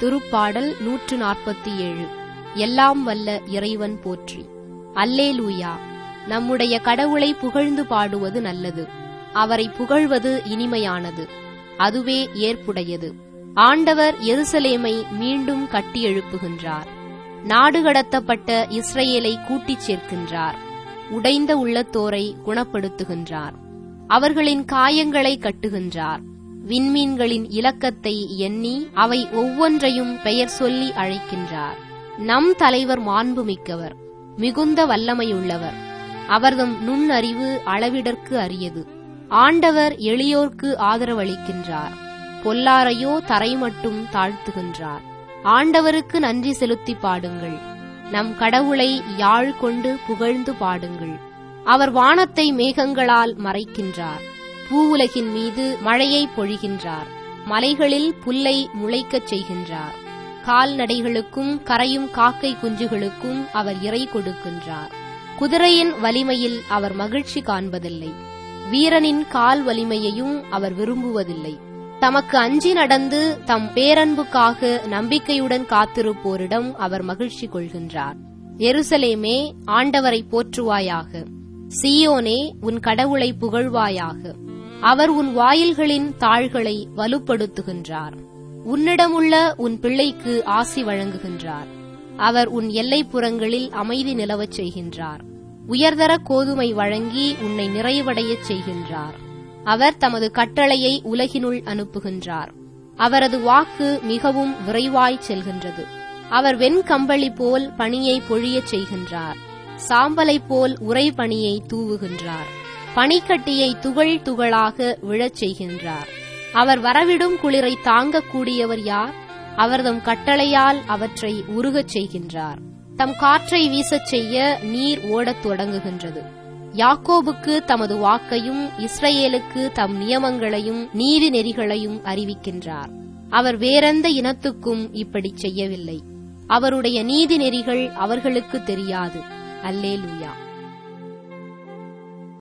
திருப்பாடல் நூற்று நாற்பத்தி ஏழு எல்லாம் வல்ல இறைவன் போற்றி அல்லேலூயா நம்முடைய கடவுளை புகழ்ந்து பாடுவது நல்லது அவரை புகழ்வது இனிமையானது அதுவே ஏற்புடையது ஆண்டவர் எருசலேமை மீண்டும் கட்டியெழுப்புகின்றார் நாடு கடத்தப்பட்ட இஸ்ரேலை கூட்டிச் சேர்க்கின்றார் உடைந்த உள்ளத்தோரை குணப்படுத்துகின்றார் அவர்களின் காயங்களை கட்டுகின்றார் விண்மீன்களின் இலக்கத்தை எண்ணி அவை ஒவ்வொன்றையும் பெயர் சொல்லி அழைக்கின்றார் நம் தலைவர் மாண்புமிக்கவர் மிகுந்த வல்லமையுள்ளவர் அவர்தம் நுண்ணறிவு அளவிடற்கு அரியது ஆண்டவர் எளியோர்க்கு ஆதரவளிக்கின்றார் பொல்லாரையோ தரை மட்டும் தாழ்த்துகின்றார் ஆண்டவருக்கு நன்றி செலுத்தி பாடுங்கள் நம் கடவுளை யாழ் கொண்டு புகழ்ந்து பாடுங்கள் அவர் வானத்தை மேகங்களால் மறைக்கின்றார் பூவுலகின் மீது மழையை பொழிகின்றார் மலைகளில் புல்லை முளைக்கச் செய்கின்றார் கால்நடைகளுக்கும் கரையும் காக்கை குஞ்சுகளுக்கும் அவர் இறை கொடுக்கின்றார் குதிரையின் வலிமையில் அவர் மகிழ்ச்சி காண்பதில்லை வீரனின் கால் வலிமையையும் அவர் விரும்புவதில்லை தமக்கு அஞ்சி நடந்து தம் பேரன்புக்காக நம்பிக்கையுடன் காத்திருப்போரிடம் அவர் மகிழ்ச்சி கொள்கின்றார் எருசலேமே ஆண்டவரை போற்றுவாயாக சியோனே உன் கடவுளை புகழ்வாயாக அவர் உன் வாயில்களின் தாள்களை வலுப்படுத்துகின்றார் உன்னிடமுள்ள உன் பிள்ளைக்கு ஆசி வழங்குகின்றார் அவர் உன் எல்லைப்புறங்களில் அமைதி நிலவச் செய்கின்றார் உயர்தர கோதுமை வழங்கி உன்னை நிறைவடையச் செய்கின்றார் அவர் தமது கட்டளையை உலகினுள் அனுப்புகின்றார் அவரது வாக்கு மிகவும் விரைவாய் செல்கின்றது அவர் வெண்கம்பளி போல் பணியை பொழியச் செய்கின்றார் சாம்பலை போல் உரை பணியை தூவுகின்றார் பனிக்கட்டியை துகள் துகளாக விழச் செய்கின்றார் அவர் வரவிடும் குளிரை தாங்கக்கூடியவர் யார் அவர்தம் கட்டளையால் அவற்றை உருகச் செய்கின்றார் தம் காற்றை வீசச் செய்ய நீர் ஓடத் தொடங்குகின்றது யாக்கோபுக்கு தமது வாக்கையும் இஸ்ரேலுக்கு தம் நியமங்களையும் நீதி நெறிகளையும் அறிவிக்கின்றார் அவர் வேறெந்த இனத்துக்கும் இப்படி செய்யவில்லை அவருடைய நீதி நெறிகள் அவர்களுக்கு தெரியாது அல்லேலூயா